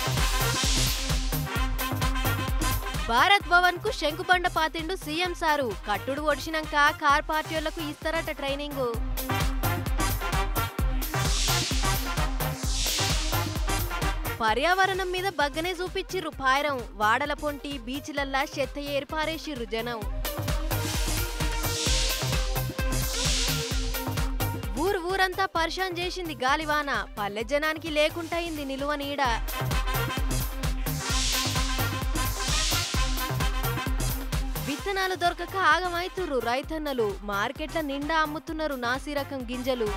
భారత్ భవన్ కు శంకుబండ పాతిండు CM sir కట్టుడు ఒడిచినాక car పార్టీలకు ఇస్తారట ట్రైనింగ్ పర్యావరణం మీద బగ్గనే చూపించిర్రు పాయరం వాడల పొంటి బీచ్లల్లా చెత్త ఏర్పారేసిర్రు జనం ఊరు ఊరంతా పరిశాన్ చేసింది గాలివాన పల్లె జనానికి లేకుంటయింది నిలువ నీడ విత్తనాలు దొరకక ఆగమైతుర్రు రైతన్నలు మార్కెట్ల నిండా అమ్ముతున్నారు నాసి రకం గింజలు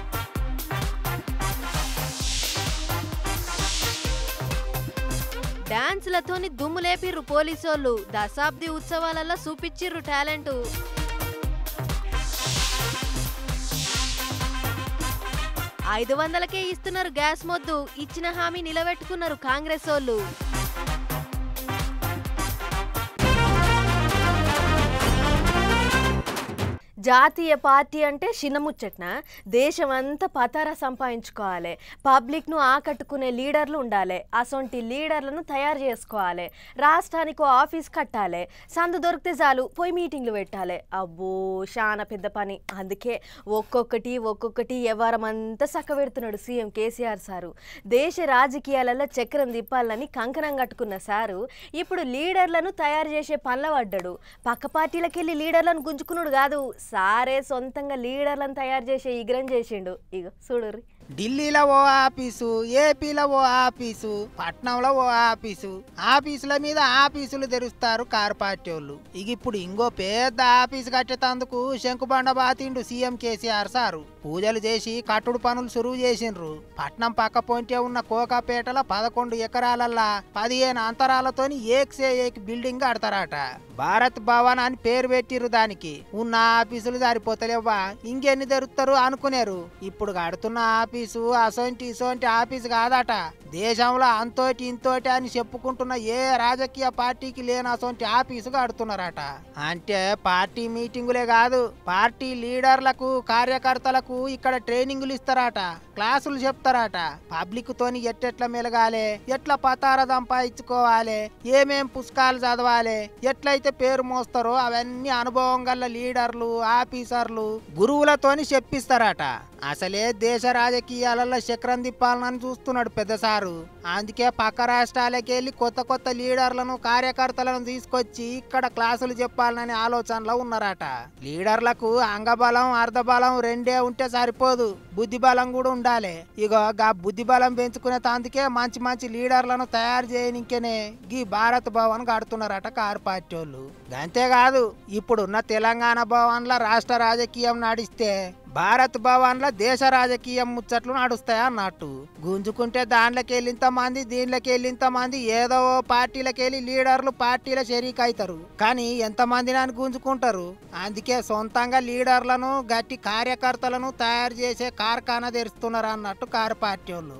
డాన్స్లతోని దుమ్ము లేపిర్రు పోలీసోళ్ళు దశాబ్ది ఉత్సవాలలో చూపిచ్చిర్రు టాలెంట్ ఐదు వందలకే ఇస్తున్నారు గ్యాస్ మొద్దు ఇచ్చిన హామీ నిలబెట్టుకున్నారు కాంగ్రెస్ వాళ్ళు జాతీయ పార్టీ అంటే చిన్నముచ్చట్న దేశం అంతా పతారా సంపాదించుకోవాలి పబ్లిక్ను ఆకట్టుకునే లీడర్లు ఉండాలి అసొంటి లీడర్లను తయారు చేసుకోవాలి రాష్ట్రానికి ఓ ఆఫీస్ కట్టాలి సందు దొరికితే చాలు పోయి మీటింగ్లు పెట్టాలి అబ్బో చాలా పెద్ద పని అందుకే ఒక్కొక్కటి ఒక్కొక్కటి వ్యవహారం అంతా చక్కబెడుతున్నాడు సీఎం కేసీఆర్ సారు దేశ రాజకీయాలలో చక్రం తిప్పాలని కంకణం కట్టుకున్న సారు ఇప్పుడు లీడర్లను తయారు చేసే పనుల పడ్డాడు పక్క పార్టీలకు వెళ్ళి లీడర్లను గుంజుకున్నాడు కాదు సారే సొంతంగా లీడర్లను తయారు చేసే ఇగ్రం చేసిండు ఇగో చూడుర్రి ఢిల్లీలో ఓ ఆఫీసు ఏపీలో ఓ ఆఫీసు పట్నంలో ఓ ఆఫీసు ఆఫీసుల మీద ఆఫీసులు తెరుస్తారు కారు పార్టీ వాళ్ళు ఇక ఇప్పుడు ఇంకో పెద్ద ఆఫీసు కట్టేటందుకు శంకుబండ బాతిండు సీఎం కేసీఆర్ సారు పూజలు చేసి కట్టుడు పనులు సురువు చేసిండ్రు పట్నం పక్క పొంటే ఉన్న కోకాపేటలో పదకొండు ఎకరాలల్లా పదిహేను అంతరాలతోని ఏక్సే ఏక్ బిల్డింగ్ కడతారట భారత్ భవన్ అని పేరు పెట్టిర్రు దానికి ఉన్న ఆఫీసులు సరిపోతలేవా ఇంకెన్ని తెరుస్తారు అనుకునేరు ఇప్పుడు కడుతున్న ఆఫీసు అసొంటి ఇసొంటి ఆఫీసు కాదట దేశంలో అంతోటి ఇంతోటి అని చెప్పుకుంటున్న ఏ రాజకీయ పార్టీకి లేని అసొంటి ఆఫీసు కడుతున్నారట అంటే పార్టీ మీటింగులే కాదు పార్టీ లీడర్లకు కార్యకర్తలకు ఇక్కడ ట్రైనింగులు ఇస్తారట క్లాసులు చెప్తారట పబ్లిక్ తోని ఎట్టెట్లా మెలగాలి ఎట్లా పతార సంపాదించుకోవాలి ఏమేం పుస్తకాలు చదవాలి ఎట్లయితే పేరు మోస్తారో అవన్నీ అనుభవం గల లీడర్లు ఆఫీసర్లు గురువులతోని చెప్పిస్తారట అసలే దేశ రాజకీయాలలో చక్రం తిప్పాలని చూస్తున్నాడు పెద్ద సారు అందుకే పక్క రాష్ట్రాలకి వెళ్ళి కొత్త కొత్త లీడర్లను కార్యకర్తలను తీసుకొచ్చి ఇక్కడ క్లాసులు చెప్పాలని ఆలోచనలో ఉన్నారట లీడర్లకు అంగబలం అర్ధబలం రెండే ఉంటే సరిపోదు బుద్ధి బలం కూడా ఉండాలి ఇగో గా బుద్ధి బలం పెంచుకునే తాందుకే మంచి మంచి లీడర్లను తయారు చేయనికేనే గీ భారత్ భవన్ కడుతున్నారట కారు పార్టీ వాళ్ళు అంతేకాదు ఇప్పుడున్న తెలంగాణ భవన్ల రాష్ట్ర రాజకీయం నడిస్తే భారత్ భవన్ల దేశ రాజకీయం ముచ్చట్లు నడుస్తాయి అన్నట్టు గుంజుకుంటే దాంట్లోకి వెళ్ళింత మంది దీంట్లోకి వెళ్ళింత మంది ఏదో ఓ పార్టీలకి వెళ్ళి లీడర్లు పార్టీల షరీక్ అవుతారు కానీ ఎంత మందిని గుంజుకుంటారు అందుకే సొంతంగా లీడర్లను గట్టి కార్యకర్తలను తయారు చేసే కార్ఖానా తెరుస్తున్నారు అన్నట్టు కారు పార్టీ వాళ్ళు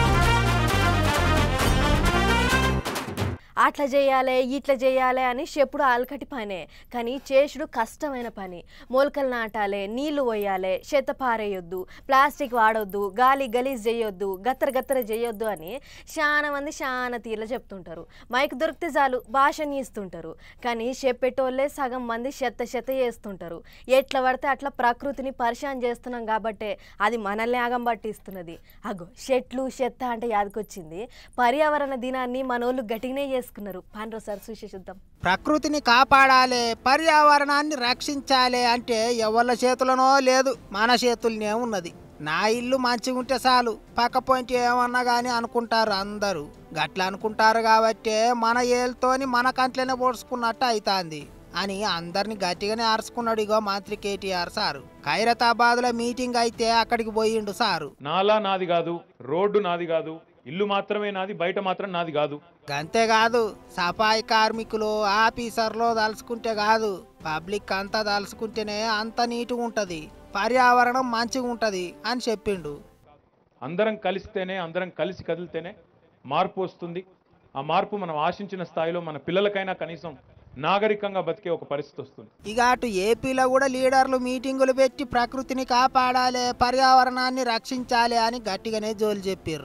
అట్లా చేయాలి ఇట్లా చేయాలి అని చెప్పుడు అలకటి పనే కానీ చేసుడు కష్టమైన పని మొలకలు నాటాలి నీళ్లు పోయాలి చెత్త పారేయొద్దు ప్లాస్టిక్ వాడొద్దు గాలి గలీజ్ చేయొద్దు గత్తర గత్తర చేయొద్దు అని చాలా మంది చాలా తీర్ల చెప్తుంటారు మైక్ దొరికితే చాలు భాషని ఇస్తుంటారు కానీ చెప్పేటోళ్ళే సగం మంది చెత్త చెత్త చేస్తుంటారు ఎట్లా పడితే అట్లా ప్రకృతిని పరిశాన్ చేస్తున్నాం కాబట్టే అది మనల్ని ఆగం పట్టిస్తున్నది అగో చెట్లు చెత్త అంటే యాదకొచ్చింది పర్యావరణ దినాన్ని మనోళ్ళు గట్టిగానే చేసుకున్నారు పాండ్రో సార్ చూసి చూద్దాం ప్రకృతిని కాపాడాలి పర్యావరణాన్ని రక్షించాలి అంటే ఎవరి చేతులనో లేదు మన చేతులనే ఉన్నది నా ఇల్లు మంచిగా ఉంటే చాలు పక్క పోయింటి ఏమన్నా కానీ అనుకుంటారు అందరూ గట్ల అనుకుంటారు కాబట్టే మన ఏళ్ళతోని మన కంట్లోనే పొడుచుకున్నట్టు అవుతాంది అని అందరిని గట్టిగానే అరుచుకున్నాడు ఇగో మంత్రి కేటీఆర్ సారు ఖైరతాబాద్లో మీటింగ్ అయితే అక్కడికి పోయిండు సారు నాలా నాది కాదు రోడ్డు నాది కాదు ఇల్లు మాత్రమే నాది బయట మాత్రం నాది కాదు అంతేకాదు సఫాయి కార్మికులు ఆఫీసర్లు తలుచుకుంటే కాదు పబ్లిక్ అంతా తలుచుకుంటేనే అంత నీట్గా ఉంటది పర్యావరణం మంచిగా ఉంటది అని చెప్పిండు అందరం కలిస్తేనే అందరం కలిసి కదిలితేనే మార్పు వస్తుంది ఆ మార్పు మనం ఆశించిన స్థాయిలో మన పిల్లలకైనా కనీసం నాగరికంగా బతికే ఒక పరిస్థితి వస్తుంది ఇక అటు ఏపీలో కూడా లీడర్లు మీటింగులు పెట్టి ప్రకృతిని కాపాడాలి పర్యావరణాన్ని రక్షించాలి అని గట్టిగానే జోలు చెప్పిర్రు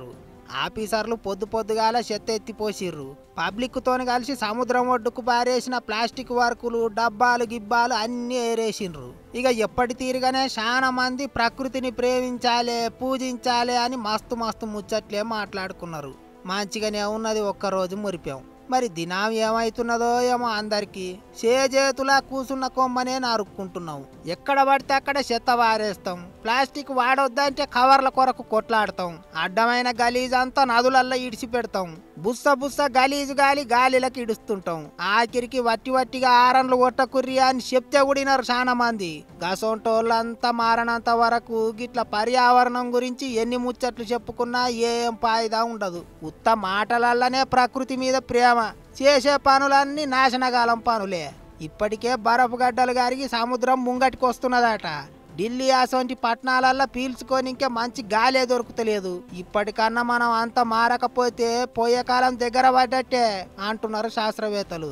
ఆఫీసర్లు పొద్దు పొద్దుగాల చెత్త ఎత్తిపోసిర్రు పబ్లిక్ తోని కలిసి సముద్రం ఒడ్డుకు పారేసిన ప్లాస్టిక్ వర్కులు డబ్బాలు గిబ్బాలు అన్నీ ఏరేసిండ్రు ఇక ఎప్పటి తీరుగానే చాలా మంది ప్రకృతిని ప్రేమించాలే పూజించాలే అని మస్తు మస్తు ముచ్చట్లే మాట్లాడుకున్నారు మంచిగానే ఉన్నది ఒక్కరోజు మురిపాం మరి దినం ఏమైతున్నదో ఏమో అందరికి చేతులా కూసున్న కొమ్మనే నారుక్కుంటున్నాం ఎక్కడ పడితే అక్కడ చెత్త వారేస్తాం ప్లాస్టిక్ వాడొద్దంటే కవర్ల కొరకు కొట్లాడతాం అడ్డమైన గలీజ్ అంతా నదులల్లో ఇడిచి పెడతాం బుస్స బుస్స గలీజు గాలి గాలిలకు ఇడుస్తుంటాం ఆఖరికి వట్టి వట్టిగా ఆరన్లు కొట్టకుర్రి అని చెప్తే కూడినారు చాలా మంది గసొంటోళ్ళంతా మారనంత వరకు గిట్ల పర్యావరణం గురించి ఎన్ని ముచ్చట్లు చెప్పుకున్నా ఏం ఫాయిదా ఉండదు ఉత్త మాటలల్లనే ప్రకృతి మీద ప్రేమ చేసే పనులన్నీ నాశనకాలం పనులే ఇప్పటికే బరఫు గడ్డలు గారికి సముద్రం ముంగటికి వస్తున్నదట ఢిల్లీ అసొంటి పట్టణాలల్లో పీల్చుకొని ఇంకా మంచి గాలే దొరుకుతలేదు ఇప్పటికన్నా మనం అంత మారకపోతే పోయే కాలం దగ్గర పడ్డట్టే అంటున్నారు శాస్త్రవేత్తలు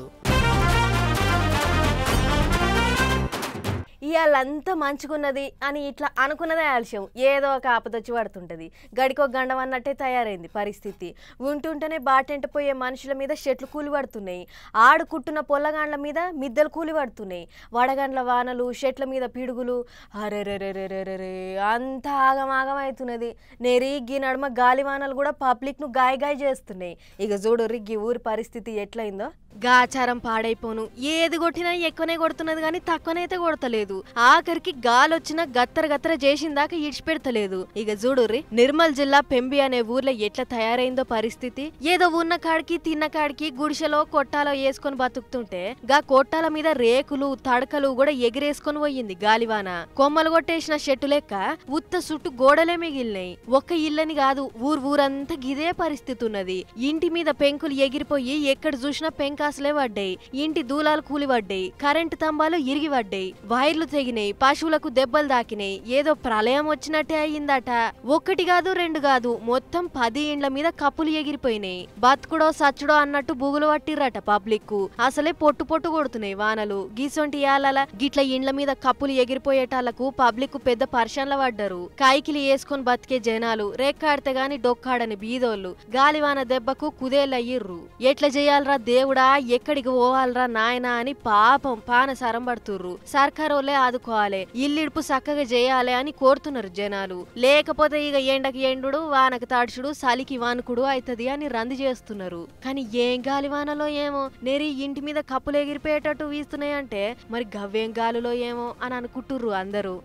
ఇవాళంతా మంచుకున్నది అని ఇట్లా అనుకున్నదే ఆలస్యం ఏదో ఒక ఆపదొచ్చి పడుతుంటది గడికో గండం అన్నట్టే తయారైంది పరిస్థితి ఉంటుంటేనే బాటెంట పోయే మనుషుల మీద చెట్లు కూలి పడుతున్నాయి ఆడు కుట్టున్న పొల్లగాండ్ల మీద మిద్దెలు కూలి పడుతున్నాయి వడగండ్ల వానలు చెట్ల మీద పిడుగులు అరెరెరెరెరెరే అంత ఆగమాగం అవుతున్నది నెరిగ్గి నడుమ గాలి వానలు కూడా పబ్లిక్ను గాయ గాయ చేస్తున్నాయి ఇక చూడు రిగ్గి ఊరి పరిస్థితి ఎట్లయిందో గాచారం పాడైపోను ఏది కొట్టినా ఎక్కువనే కొడుతున్నది కానీ తక్కువనైతే కొడతలేదు ఆఖరికి గాలి వచ్చినా గత్తర గత్తర చేసిందాక ఇడిచిపెడతలేదు ఇక చూడుర్రి నిర్మల్ జిల్లా పెంబి అనే ఊర్లో ఎట్లా తయారైందో పరిస్థితి ఏదో ఉన్న కాడికి తిన్న కాడికి గుడిసెలో కొట్టాలో వేసుకొని బతుకుతుంటే గా కొట్టాల మీద రేకులు తడకలు కూడా ఎగిరేసుకొని పోయింది గాలివాన కొమ్మలు కొట్టేసిన చెట్టు లెక్క ఉత్త చుట్టూ గోడలే మిగిలినాయి ఒక్క ఇల్లని కాదు ఊరు ఊరంతా గిదే పరిస్థితి ఉన్నది ఇంటి మీద పెంకులు ఎగిరిపోయి ఎక్కడ చూసినా పెంకాసులే పడ్డాయి ఇంటి దూలాలు కూలిపడ్డాయి కరెంటు స్తంభాలు ఇరిగి పడ్డాయి వైర్లు తెగినాయి పశువులకు దెబ్బలు దాకినాయి ఏదో ప్రళయం వచ్చినట్టే అయ్యిందట ఒక్కటి కాదు రెండు కాదు మొత్తం పది ఇండ్ల మీద కప్పులు ఎగిరిపోయినాయి బతుకుడో సచ్చుడో అన్నట్టు బుగులు పట్టిర్రట పబ్లిక్ అసలే పొట్టు పొట్టు కొడుతున్నాయి వానలు గీసొంటి యాలల గిట్ల ఇండ్ల మీద కప్పులు ఎగిరిపోయేటాళ్లకు పబ్లిక్ పెద్ద పర్షన్ల పడ్డారు కాయికిలి వేసుకొని బతికే జనాలు రేక్కాడితే గాని డొక్కాడని బీదోళ్ళు గాలివాన దెబ్బకు కుదేలయ్యిర్రు ఎట్లా చేయాలరా దేవుడా ఎక్కడికి పోవాలరా నాయనా అని పాపం పానసారం పడుతుర్రు సర్కారోలే ఆదుకోవాలి ఇల్లిడుపు చక్కగా చేయాలి అని కోరుతున్నారు జనాలు లేకపోతే ఇక ఎండకి ఎండుడు వానకు తాడుచుడు సలికి వానుకుడు అవుతుంది అని రంది చేస్తున్నారు కానీ ఏం గాలి వానలో ఏమో నెరి ఇంటి మీద కప్పులు ఎగిరిపోయేటట్టు వీస్తున్నాయంటే మరి గవ్వేం గాలిలో ఏమో అని అనుకుంటుర్రు అందరూ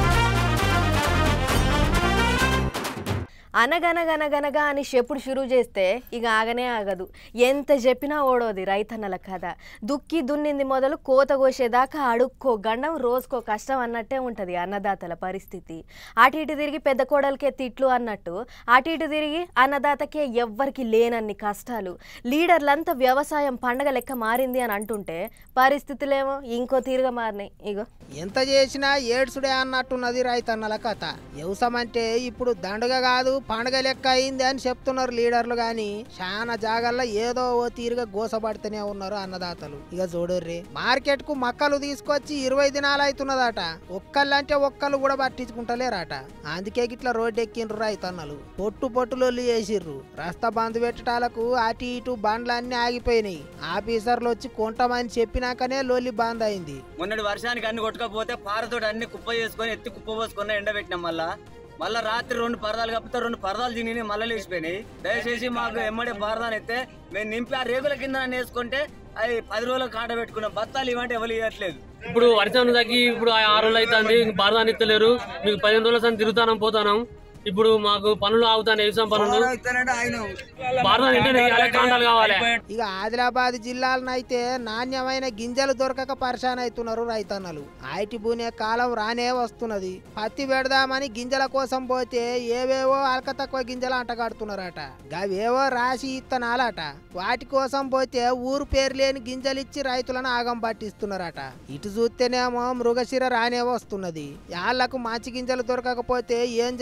అనగనగనగనగా అని చెప్పుడు షురూ చేస్తే ఇక ఆగనే ఆగదు ఎంత చెప్పినా ఓడోది రైతన్నల కథ దుక్కి దున్నింది మొదలు కోత కోసేదాకా అడుక్కో గండం రోజుకో కష్టం అన్నట్టే ఉంటుంది అన్నదాతల పరిస్థితి అటు ఇటు తిరిగి పెద్ద కోడలకే తిట్లు అన్నట్టు అటు ఇటు తిరిగి అన్నదాతకే ఎవ్వరికి లేనన్ని కష్టాలు లీడర్లంతా వ్యవసాయం పండగ లెక్క మారింది అని అంటుంటే పరిస్థితులేమో ఇంకో తీరుగా మారినాయి ఇగో ఎంత చేసినా ఏడ్సుడే అన్నట్టున్నది రైతన్నల కథ వ్యవసాయం అంటే ఇప్పుడు దండగ కాదు పండగ లెక్క అయింది అని చెప్తున్నారు లీడర్లు గాని చాలా జాగాల్లో ఏదో ఓ తీరుగా గోసపడుతూనే ఉన్నారు అన్నదాతలు ఇక చూడుర్రి మార్కెట్ కు మక్కలు తీసుకొచ్చి ఇరవై దినాలు అవుతున్నదట ఒక్కళ్ళంటే ఒక్కళ్ళు కూడా పట్టించుకుంటలేరట అందుకే గిట్ల రోడ్డు ఎక్కిండ్రు రైతన్నలు పొట్టు పొట్టులొల్లి చేసిర్రు రస్తా బంద్ పెట్టటాలకు అటు ఇటు బండ్లన్నీ ఆగిపోయినాయి ఆఫీసర్లు వచ్చి కొంటామని చెప్పినాకనే లొల్లి బంద్ అయింది మొన్నటి వర్షానికి అన్ని కొట్టుకపోతే పారతోటి అన్ని కుప్ప చేసుకొని ఎత్తి కుప్ప పోసుకున్న ఎండబెట్టినాం మళ్ళా మళ్ళా రాత్రి రెండు పరదాలు కప్పితే రెండు పరదాలు తిని మళ్ళీ లేచిపోయినాయి దయచేసి మాకు ఎమ్మడే పరదాలు ఎత్తే మేము నింపి ఆ రేగుల కింద వేసుకుంటే అవి పది రోజులకు కాట పెట్టుకున్నాం బత్తాలు ఇవ్వంటే ఎవరు ఇవ్వట్లేదు ఇప్పుడు వర్షం తగ్గి ఇప్పుడు ఆ ఆరు రోజులు అవుతుంది బారదాన్ని ఇస్తలేరు మీకు పదిహేను రోజుల సంది తిరుగుతానం పోతానం ఇప్పుడు మాకు పనులు ఆగుతాయి వ్యవసాయం పనులు బారదాన్ని ఇంటనే ఇవ్వాలి, కాంటాలు కావాలి ఇక ఆదిలాబాద్ జిల్లాలనైతే నాణ్యమైన గింజలు దొరకక పరిశాన్ అవుతున్నారు రైతన్నలు ఐటి బూనే కాలం రానే వస్తున్నది పత్తి పెడదామని గింజల కోసం పోతే ఏవేవో అల్క తక్కువ గింజలు అంటగాడుతున్నారట గవేవో రాసి ఇత్తనాలట వాటి కోసం పోతే ఊరు పేరు లేని గింజలు ఇచ్చి రైతులను ఆగం పట్టిస్తున్నారట ఇటు చూస్తేనేమో మృగశిర రానే వస్తున్నది యాళ్లకు మంచి గింజలు దొరకకపోతే ఏం చేయాలరా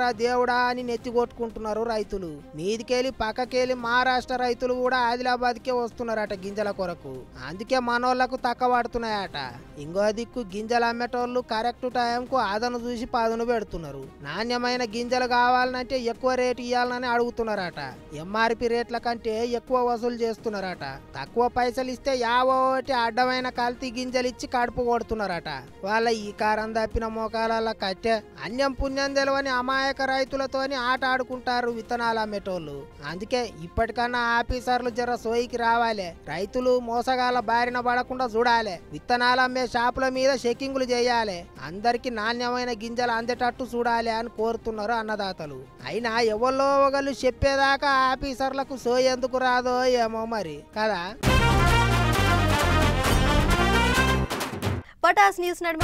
ఇచ్చిరా దేవుడా అని నెత్తి కొట్టుకుంటున్నారు రైతులు మీదికెళ్ళి పక్కకెళ్ళి మహారాష్ట్ర రైతులు కూడా ఆదిలాబాద్కే వస్తున్నారట గింజల కొరకు అందుకే మనోళ్లకు తక్కువ పడుతున్నాయట ఇంకో దిక్కు గింజలు అమ్మేటోళ్ళు కరెక్ట్ టైంకు అదను చూసి పదును పెడుతున్నారు నాణ్యమైన గింజలు కావాలంటే ఎక్కువ రేటు ఇవ్వాలని అడుగుతున్నారట ఎంఆర్పి రేట్ల కంటే ఎక్కువ వసూలు చేస్తున్నారట తక్కువ పైసలు ఇస్తే యావో ఒకటి అడ్డమైన కల్తీ గింజలు ఇచ్చి కడుపు కొడుతున్నారట వాళ్ళ ఈ కారం తప్పిన మోకాల కట్టె అన్యం పుణ్యం తెలవని అమాయక రైతులతోని ఆట ఆడుకుంటారు విత్తనాలు అమ్మేటోళ్ళు అందుకే ఇప్పటికన్నా ఆఫీసర్లు జర సోయికి రావాలి రైతులు మోసగాల బారిన పడకుండా చూడాలి విత్తనాలు అమ్మే షాపుల మీద చెకింగులు చేయాలి అందరికి నాణ్యమైన గింజలు అందేటట్టు చూడాలి అని కోరుతున్నారు అన్నదాతలు అయినా ఎవరో ఒకళ్ళు చెప్పేదాకా ఆఫీసర్లకు సోయి ఎందుకు రాదో ఏమో మరి కదా పటాస్ న్యూస్ నడుమ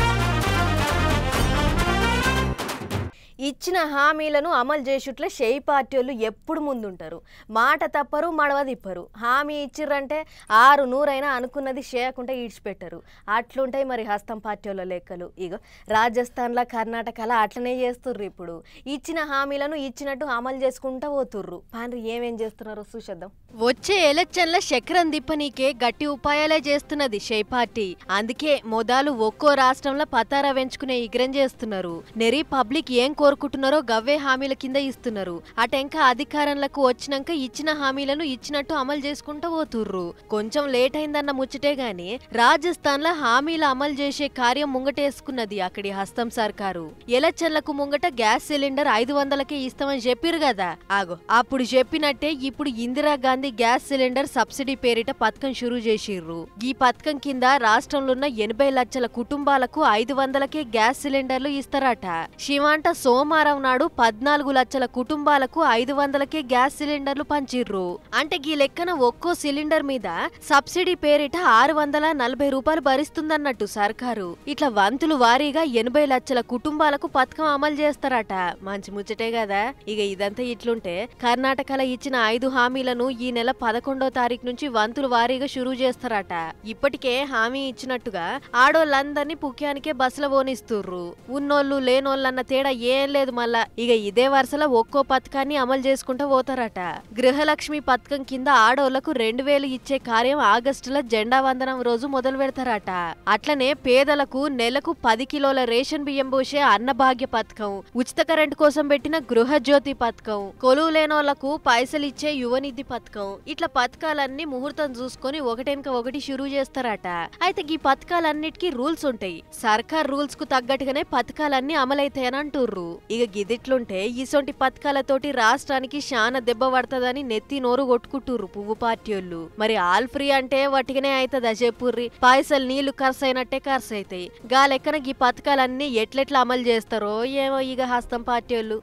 ఇచ్చిన హామీలను అమలు చేసుట్లే షేయి పార్టీ వాళ్ళు ఎప్పుడు ముందుంటారు మాట తప్పరు మడవ తిప్పరు హామీ ఇచ్చిర్రంటే ఆరు నూరైనా అనుకున్నది చేయకుండా ఈడ్చిపెట్టరు అట్లుంటాయి మరి హస్తం పార్టీ వాళ్ళ లెక్కలు ఇగో రాజస్థాన్లో కర్ణాటకలో అట్లనే చేస్తుర్రు ఇప్పుడు ఇచ్చిన హామీలను ఇచ్చినట్టు అమలు చేసుకుంటా పోతుర్రు పాండ్రి ఏమేం చేస్తున్నారో చూసేద్దాం వచ్చే ఎలక్షన్ల చక్రం దిప్పనీకే గట్టి ఉపాయాలే చేస్తున్నది షేయ్ పార్టీ అందుకే మొదలు ఒక్కో రాష్ట్రంలో పతారా వెంచుకునే ఇగ్రం చేస్తున్నారు నెరి పబ్లిక్ ఏం కోరుకుంటున్నారో గవ్వే హామీల కింద ఇస్తున్నారు అటెంక అధికారంలోకి వచ్చినాక ఇచ్చిన హామీలను ఇచ్చినట్టు అమలు చేసుకుంటూ పోతుర్రు కొంచెం లేట్ అయిందన్న ముచ్చటే గాని రాజస్థాన్ లో హామీలు అమలు చేసే కార్యం ముంగటేసుకున్నది అక్కడి హస్తం సర్కారు ఎలక్షన్లకు ముంగట గ్యాస్ సిలిండర్ ఐదు వందలకే ఇస్తామని చెప్పిరు కదా ఆగో అప్పుడు చెప్పినట్టే ఇప్పుడు ఇందిరాగాంధీ గ్యాస్ సిలిండర్ సబ్సిడీ పేరిట పథకం షురూ చేసిర్రు ఈ పథకం కింద రాష్ట్రంలో ఉన్న ఎనభై లక్షల కుటుంబాలకు ఐదు వందలకే గ్యాస్ సిలిండర్లు ఇస్తారట శివాంట సోమవారం నాడు పద్నాలుగు లక్షల కుటుంబాలకు ఐదు వందలకే గ్యాస్ సిలిండర్లు పంచిర్రు అంటే ఈ లెక్కన ఒక్కో సిలిండర్ మీద సబ్సిడీ పేరిట ఆరు వందల నలభై రూపాయలు భరిస్తుందన్నట్టు సర్కారు ఇట్లా వంతులు వారీగా ఎనభై లక్షల కుటుంబాలకు పథకం అమలు చేస్తారట మంచి ముచ్చటే కదా ఇక ఇదంతా ఇట్లుంటే కర్ణాటకలో ఇచ్చిన ఐదు హామీలను ఈ నెల పదకొండో తారీఖు నుంచి వంతులు వారీగా షురూ చేస్తారట ఇప్పటికే హామీ ఇచ్చినట్టుగా ఆడోళ్ళందరినీ పుక్యానికే బస్సులో పోనిస్తుర్రు ఉన్నోళ్ళు లేనోళ్ళన్న తేడా ఏం లేదు మళ్ళా ఇక ఇదే వరుసలో ఒక్కో పథకాన్ని అమలు చేసుకుంటూ పోతారట గృహలక్ష్మి పథకం కింద ఆడోళ్లకు రెండు వేలు ఇచ్చే కార్యం ఆగస్టులో జెండా వందనం రోజు మొదలు పెడతారట అట్లనే పేదలకు నెలకు పది కిలోల రేషన్ బియ్యం పోసే అన్నభాగ్య పథకం ఉచిత కరెంటు కోసం పెట్టిన గృహజ్యోతి పథకం కొలువు లేనోళ్లకు పైసలు ఇచ్చే యువనిధి పథకం ఇట్లా పథకాలన్నీ ముహూర్తం చూసుకొని ఒకటెనక ఒకటి షురూ చేస్తారట అయితే ఈ పథకాలన్నిటికీ రూల్స్ ఉంటాయి సర్కార్ రూల్స్ కు తగ్గట్టుగానే పథకాలన్నీ అమలైతాయని అంటుర్రు ఇక గిదిట్లుంటే ఇసొంటి పథకాలతోటి రాష్ట్రానికి శాన దెబ్బ పడుతుందని నెత్తి నోరు కొట్టుకుంటుర్రు పువ్వు పార్టీలు మరి ఆల్ ఫ్రీ అంటే వట్టిగానే అవుతుందా చెప్పుర్రి పైసలు నీళ్లు ఖర్చు అయినట్టే ఖర్చు అవుతాయి గా లెక్కన ఈ పథకాలన్నీ ఎట్లెట్లా అమలు చేస్తారో ఏమో ఇక హస్తం పార్టీలు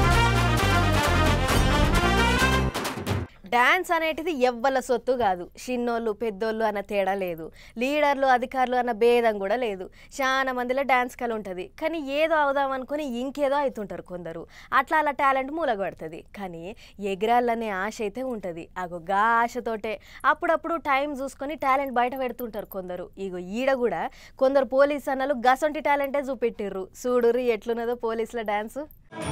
డాన్స్ అనేటిది ఎవ్వల సొత్తు కాదు చిన్నోళ్ళు పెద్దోళ్ళు అన్న తేడా లేదు లీడర్లు అధికారులు అన్న భేదం కూడా లేదు చాలా మందిలో డాన్స్ కళ ఉంటుంది కానీ ఏదో అవుదాం అనుకుని ఇంకేదో అవుతుంటారు కొందరు అట్లా అలా టాలెంట్ మూలగబడుతుంది కానీ ఎగిరాలనే ఆశ అయితే ఉంటుంది అగో గా ఆశతోటే అప్పుడప్పుడు టైం చూసుకొని టాలెంట్ బయట పెడుతుంటారు కొందరు ఇగో ఈడ కూడా కొందరు పోలీస్ అన్నలు గసంటి టాలెంటే చూపెట్టిర్రు చూడుర్రి ఎట్లున్నదో పోలీసుల డాన్స్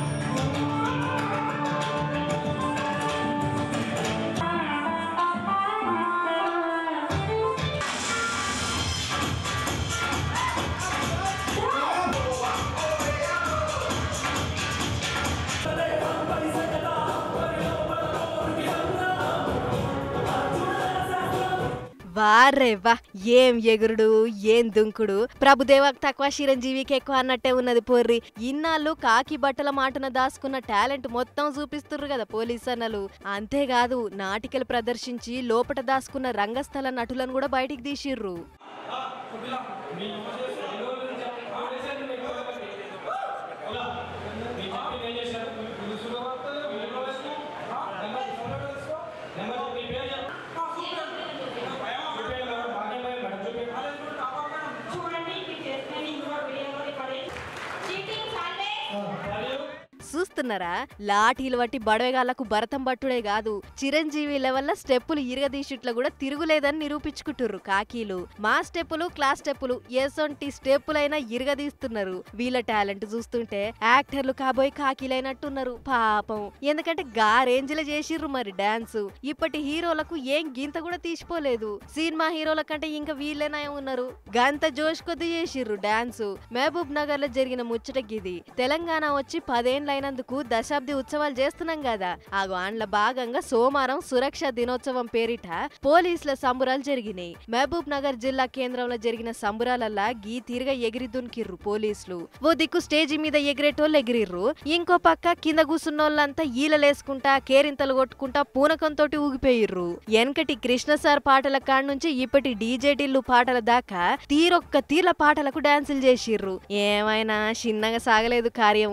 వారే వా ఏం ఎగురుడు ఏం దుంకుడు ప్రభుదేవాకు తక్కువ చిరంజీవికి ఎక్కువ అన్నట్టే ఉన్నది పోర్రి ఇన్నాళ్ళు కాకి బట్టల మాటన దాచుకున్న టాలెంట్ మొత్తం చూపిస్తుర్రు కదా పోలీస్ అన్నలు అంతేకాదు నాటికలు ప్రదర్శించి లోపట దాచుకున్న రంగస్థల నటులను కూడా బయటికి తీసిర్రు చూస్తే చూస్తున్నారా లాఠీలు బట్టి బడవేగాళ్లకు భరతం పట్టుడే కాదు చిరంజీవి లెవెల్ల స్టెప్పులు ఇరగదీసిట్ల కూడా తిరుగులేదని నిరూపించుకుంటుర్రు కాకీలు మా స్టెప్పులు క్లాస్ స్టెప్పులు ఎసొంటి స్టెప్పులైనా ఇరగదీస్తున్నారు వీళ్ళ టాలెంట్ చూస్తుంటే యాక్టర్లు కాబోయే కాకీలైనట్టున్నారు పాపం ఎందుకంటే గా రేంజ్ లో చేసిర్రు మరి డాన్స్ ఇప్పటి హీరోలకు ఏం గింత కూడా తీసిపోలేదు సినిమా హీరోల కంటే ఇంకా వీళ్ళేనా ఉన్నారు గంత జోష్ కొద్ది చేసిర్రు డాన్స్ మహబూబ్ నగర్ లో జరిగిన ముచ్చట గిది తెలంగాణ వచ్చి పదేండ్లైనందుకు దశాబ్ది ఉత్సవాలు చేస్తున్నాం కదా ఆగు అండ్ల భాగంగా సోమవారం సురక్ష దినోత్సవం పేరిట పోలీసుల సంబురాలు జరిగినాయి మహబూబ్ నగర్ జిల్లా కేంద్రంలో జరిగిన సంబురాలల్లా గీ తీరుగా ఎగిరి దునికిర్రు పోలీసులు ఓ దిక్కు స్టేజి మీద ఎగిరేటోళ్ళు ఎగిరిర్రు ఇంకో పక్క కింద కూసున్నోళ్ళంతా ఈలలేసుకుంటా కేరింతలు కొట్టుకుంటా పూనకంతో ఊగిపోయిర్రు వెనకటి కృష్ణ సార్ పాటల కాడ నుంచి ఇప్పటి డీజేటీలు పాటల దాకా తీరొక్క తీర్ల పాటలకు డాన్సులు చేసిర్రు ఏమైనా చిన్నగా సాగలేదు కార్యం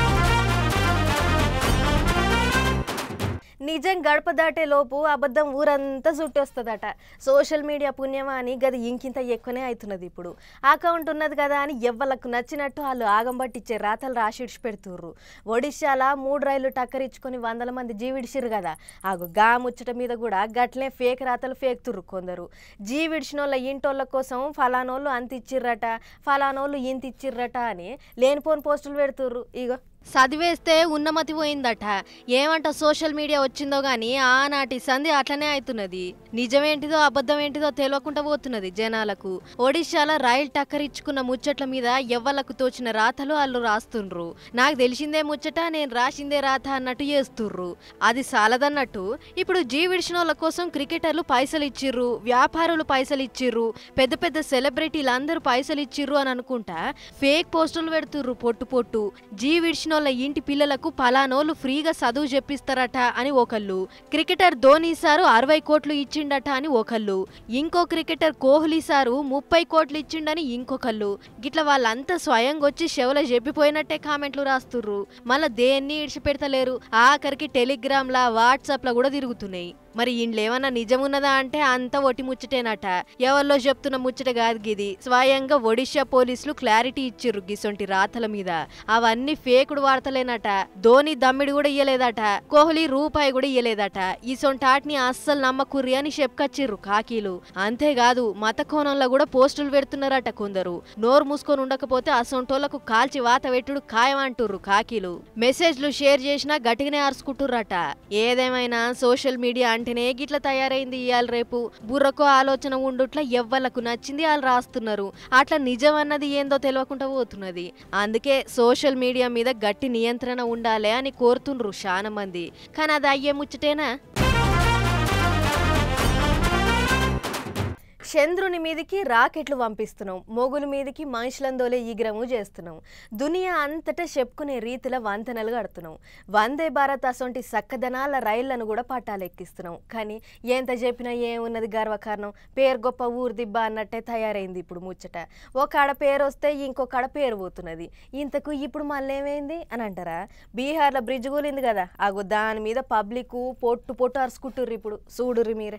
నిజం గడప దాటే లోపు అబద్ధం ఊరంతా చుట్టొస్తుందట సోషల్ మీడియా పుణ్యమా అని గది ఇంకింత ఎక్కువనే అవుతున్నది ఇప్పుడు అకౌంట్ ఉన్నది కదా అని ఎవ్వలకు నచ్చినట్టు వాళ్ళు ఆగం పట్టించే రాతలు రాసిడిచి పెడుతుర్రు ఒడిశాల మూడు రైళ్లు టక్కరిచ్చుకొని వందల మంది జీవిడిసిరు కదా ఆగు గా ముచ్చట మీద కూడా గట్లే ఫేక్ రాతలు ఫేక్తుర్రు కొందరు జీవిడిచినోళ్ళ ఇంటోళ్ళ కోసం ఫలానోళ్ళు అంత ఇచ్చిర్రట ఫలానోళ్ళు ఇంత ఇచ్చిర్రట అని లేనిపోని పోస్టులు పెడుతుర్రు ఇగో చదివేస్తే ఉన్నమతి పోయిందట ఏమంట సోషల్ మీడియా వచ్చిందో గాని ఆనాటి సంధి అట్లనే అవుతున్నది నిజమేంటిదో అబద్ధం ఏంటిదో తెలియకుండా పోతున్నది జనాలకు ఒడిశాల రైల్ టక్కర్ ఇచ్చుకున్న ముచ్చట్ల మీద ఎవ్వలకు తోచిన రాతలు వాళ్ళు రాస్తుండ్రు నాకు తెలిసిందే ముచ్చట నేను రాసిందే రాత అన్నట్టు చేస్తుర్రు అది సాలదన్నట్టు ఇప్పుడు జీవిడిచిన కోసం క్రికెటర్లు పైసలు ఇచ్చిర్రు వ్యాపారులు పైసలు ఇచ్చిర్రు పెద్ద పెద్ద సెలబ్రిటీలు అందరూ పైసలు ఇచ్చిర్రు అని అనుకుంటా ఫేక్ పోస్టులు పెడుతుర్రు పొట్టు పొట్టు జీవిడిచిన వాళ్ళ ఇంటి పిల్లలకు పలానోళ్ళు ఫ్రీగా చదువు చెప్పిస్తారట అని ఒకళ్ళు క్రికెటర్ ధోని సారు అరవై కోట్లు ఇచ్చిండట అని ఒకళ్ళు ఇంకో క్రికెటర్ కోహ్లీ సారు ముప్పై కోట్లు ఇచ్చిండని ఇంకొకళ్ళు గిట్ల వాళ్ళంతా స్వయంగా వచ్చి చెవుల చెప్పిపోయినట్టే కామెంట్లు రాస్తుర్రు మళ్ళా దేన్ని ఇడిచిపెడతలేరు ఆఖరికి టెలిగ్రామ్ లా వాట్సాప్ లా కూడా తిరుగుతున్నాయి మరి ఇండ్లేమన్నా నిజమున్నదా అంటే అంత ఒటి ముచ్చటేనట ఎవరిలో చెప్తున్న ముచ్చట కాదు గిది స్వయంగా ఒడిశా పోలీసులు క్లారిటీ ఇచ్చిర్రు గిసొంటి రాతల మీద అవన్నీ ఫేకుడు వార్తలేనట ధోని దమ్మిడి కూడా ఇయ్యలేదట కోహ్లీ రూపాయి కూడా ఇయ్యలేదట ఈసొంటి ఆటని అస్సలు నమ్మకుర్రి అని చెప్పుకొచ్చిర్రు కాకీలు అంతేకాదు మత కోణంలో కూడా పోస్టులు పెడుతున్నారట కొందరు నోరు మూసుకొని ఉండకపోతే అసొంటోళ్లకు కాల్చి వాత పెట్టుడు ఖాయమంటుర్రు కాకీలు మెసేజ్లు షేర్ చేసినా గట్టిగానే అరుచుకుంటుర్రట ఏదేమైనా సోషల్ మీడియా అంటేనే గిట్ల తయారైంది ఇవాళ రేపు బుర్రకు ఆలోచన ఉండుట్ల ఎవ్వలకు నచ్చింది వాళ్ళు రాస్తున్నారు అట్లా నిజం అన్నది ఏందో తెలియకుండా పోతున్నది అందుకే సోషల్ మీడియా మీద గట్టి నియంత్రణ ఉండాలి అని కోరుతుండ్రు చాలా మంది కానీ అది అయ్యే ముచ్చటేనా చంద్రుని మీదికి రాకెట్లు పంపిస్తున్నాం మొగుల మీదికి మనుషులను దోలే ఈగ్రము చేస్తున్నాం దునియా అంతటా చెప్పుకునే రీతిలో వంతెనలు కడుతున్నాం వందే భారత్ అసొంటి సక్కదనాల రైళ్లను కూడా పట్టాలు ఎక్కిస్తున్నాం కానీ ఎంత చెప్పినా ఏమున్నది గర్వకారణం పేరు గొప్ప ఊరు దిబ్బ అన్నట్టే తయారైంది ఇప్పుడు ముచ్చట ఒక ఆడ పేరు వస్తే ఇంకొక ఆడ పేరు పోతున్నది ఇంతకు ఇప్పుడు మళ్ళీ ఏమైంది అని అంటారా బీహార్లో బ్రిడ్జ్ కూలింది కదా అగో దాని మీద పబ్లిక్ పొట్టు పొట్టు అరుచుకుంటుర్రు ఇప్పుడు చూడుర్రి మీరే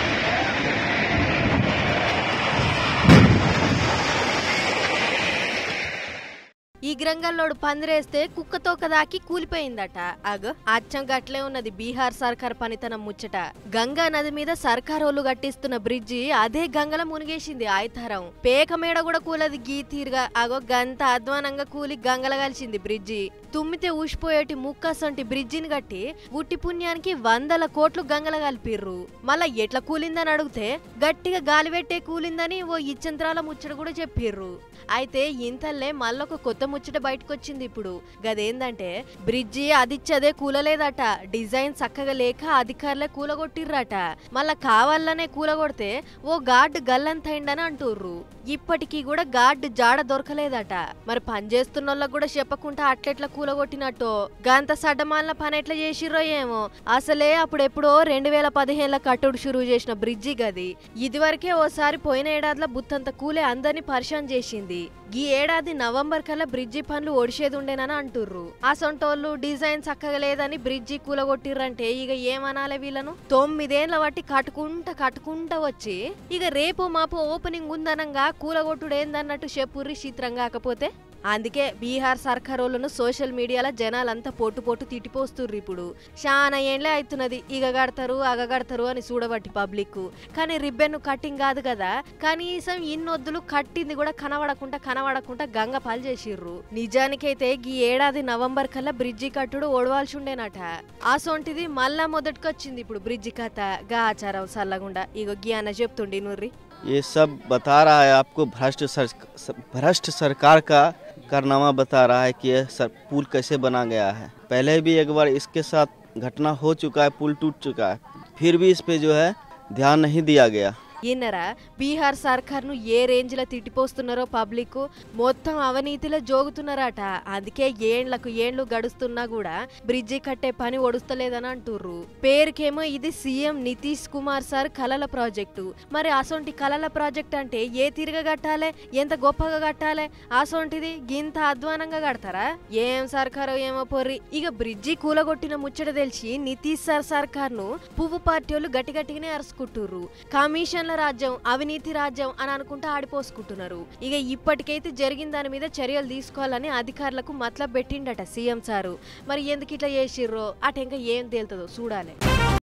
ఈ గ్రంగల్లోడు పందిరేస్తే కుక్కతోక దాకి కూలిపోయిందట అగ అచ్చం గట్లే ఉన్నది బీహార్ సర్కార్ పనితనం ముచ్చట గంగా నది మీద సర్కారోళ్ళు కట్టిస్తున్న బ్రిడ్జి అదే గంగల మునిగేసింది ఆయతారం పేక మేడ కూడా కూలది గీ తీరుగా అగో గంత అధ్వానంగా కూలి గంగల కలిసింది బ్రిడ్జి తుమ్మితే ఊసిపోయేటి ముక్కసంటి బ్రిడ్జిని కట్టి ఉట్టి పుణ్యానికి వందల కోట్లు గంగల కలిపిర్రు మళ్ళా ఎట్లా కూలిందని అడిగితే గట్టిగా గాలి పెట్టే కూలిందని ఓ ఇచ్చంత్రాల ముచ్చట కూడా చెప్పిర్రు అయితే ఇంతల్లే మళ్ళొక కొత్త ముచ్చట బయటకొచ్చింది ఇప్పుడు గదేందంటే బ్రిడ్జి అదిచ్చదే కూలలేదట డిజైన్ చక్కగా లేక అధికారులే కూలగొట్టిర్రట మళ్ళా కావాలనే కూలగొడితే ఓ గార్డ్ గల్లంతైండని అంటుర్రు ఇప్పటికీ కూడా గార్డ్ జాడ దొరకలేదట మరి పనిచేస్తున్నోళ్ళకి కూడా చెప్పకుండా అట్లెట్లా కూలగొట్టినట్టో గంత సడ్డమాలిన పని ఎట్లా చేసిర్రో ఏమో అసలే అప్పుడెప్పుడో రెండు వేల పదిహేనుల కట్టుడు షురువు చేసిన బ్రిడ్జి గది ఇదివరకే ఓసారి పోయిన ఏడాదిలో బుత్తంత కూలే అందరినీ పరిశాన్ చేసింది ఈ ఏడాది నవంబర్ కల్లా బ్రిడ్జి పనులు ఒడిసేది ఉండేనని అంటుర్రు అసొంటోళ్ళు డిజైన్ చక్కగా లేదని బ్రిడ్జి కూలగొట్టిర్రంటే ఇక ఏమనాలే వీళ్ళను తొమ్మిదేళ్ల బట్టి కట్టుకుంటా కట్టుకుంటా వచ్చి ఇక రేపు మాపు ఓపెనింగ్ ఉందనంగా కూలగొట్టుడు ఏందన్నట్టు చెప్పుర్రి చిత్రం కాకపోతే అందుకే బీహార్ సర్కారోళ్ళను సోషల్ మీడియాలో జనాలంతా పొట్టు పొట్టు తిట్టిపోస్తుర్రు ఇప్పుడు చాలా ఏండ్లే అవుతున్నది ఇగ కడతారు అగ కడతారు అని చూడబట్టి పబ్లిక్ కానీ రిబ్బెన్ కట్టింగ్ కాదు కదా కనీసం ఇన్నొద్దులు కట్టింది కూడా కనబడకుండా కనబడకుండా గంగ పాలు చేసిర్రు నిజానికైతే గీ ఏడాది నవంబర్ కల్లా బ్రిడ్జి కట్టుడు ఓడవాల్సి ఉండేనట ఆ సొంటిది మళ్ళా మొదటికొచ్చింది ఇప్పుడు బ్రిడ్జి కథ గా ఆచారం సల్లగుండా ఇగో గీ అన్న చెప్తుండి నుర్రి ये सब बता रहा है आपको भ्रष्ट सर, भ्रष्ट सरकार का कारनामा बता रहा है कि यह सर, पुल कैसे बना गया है पहले भी एक बार इसके साथ घटना हो चुका है पुल टूट चुका है फिर भी इस पे जो है ध्यान नहीं दिया गया ఈయనరా బీహార్ సర్కార్ను ఏ రేంజ్లో తిట్టిపోస్తున్నారో పబ్లిక్ మొత్తం అవినీతిలో జోగుతున్నారట అందుకే ఏండ్లకు ఏండ్లు గడుస్తున్నా కూడా బ్రిడ్జి కట్టే పని ఒడుస్తలేదని అంటుర్రు పేరుకేమో ఇది సీఎం నితీష్ కుమార్ సార్ కలల ప్రాజెక్టు మరి అసొంటి కలల ప్రాజెక్ట్ అంటే ఏ తీరుగా కట్టాలి ఎంత గొప్పగా కట్టాలి అసొంటిది గింత అధ్వానంగా కడతారా ఏం సర్కారో ఏమో పొర్రి ఇక బ్రిడ్జి కూలగొట్టిన ముచ్చట తెలిసి నితీష్ సార్ సర్కార్ను పువ్వు పార్టీ వాళ్ళు గట్టి గట్టిగానే అరుచుకుంటుర్రు కమిషన్ల రాజ్యం అవినీతి రాజ్యం అని అనుకుంటూ ఆడిపోసుకుంటున్నారు ఇక ఇప్పటికైతే జరిగిన దాని మీద చర్యలు తీసుకోవాలని అధికారులకు మతలబ్ పెట్టిండట సీఎం సారు మరి ఎందుకు ఇట్లా చేసిర్రో అటు ఇంకా ఏం తేలుతుందో చూడాలి